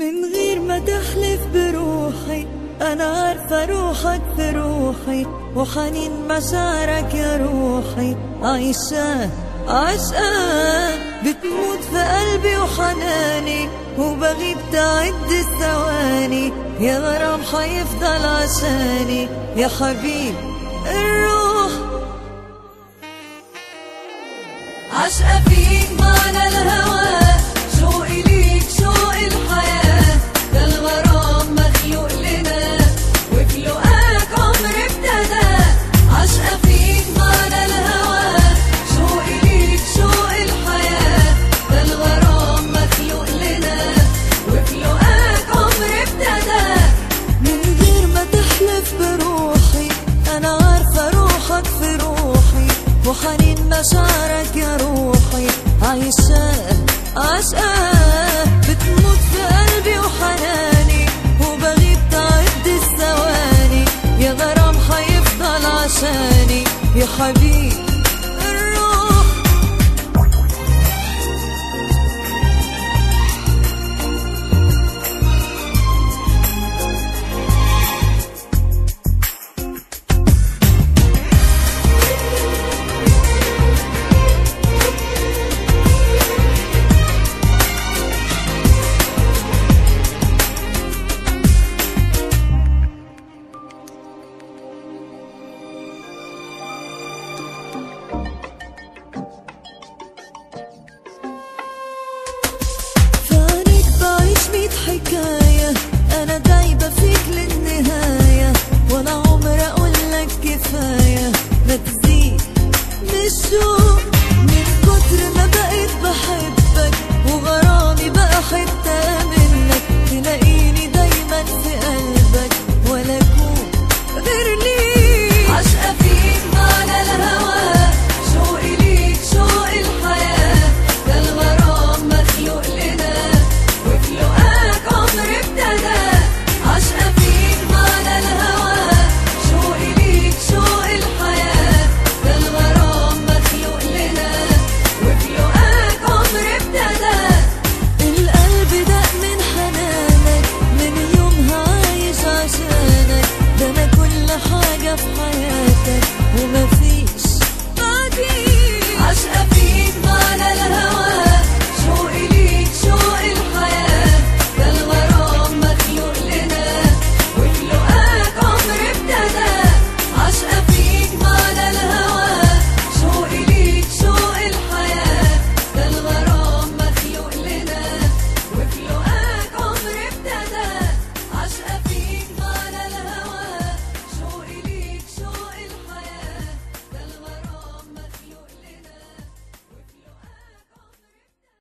من غير ما تحلف بروحي أنا عارفة روحك في روحي وحنين مشاعرك يا روحي عايشة عشقان بتموت في قلبي وحناني وبغيب تعد الثواني يا غرام حيفضل عشاني يا حبيب الروح عشقة فيك معنى الهوى شوقي ليك شوق الحياة ده الغرام مخلوق لنا وفي لقاك عمر ابتدى عشقة فيك معنى الهوى شوقي ليك شوق الحياة ده الغرام مخلوق لنا وفي لقاك عمر ابتدى من غير ما تحلف بروحي انا عارفة روحك في روحي وحنين مشاعرك يا روحي عايشة عشقة بتموت في قلبي وحناني وبغيب تعد الثواني يا غرام حيفضل عشاني يا حبيبي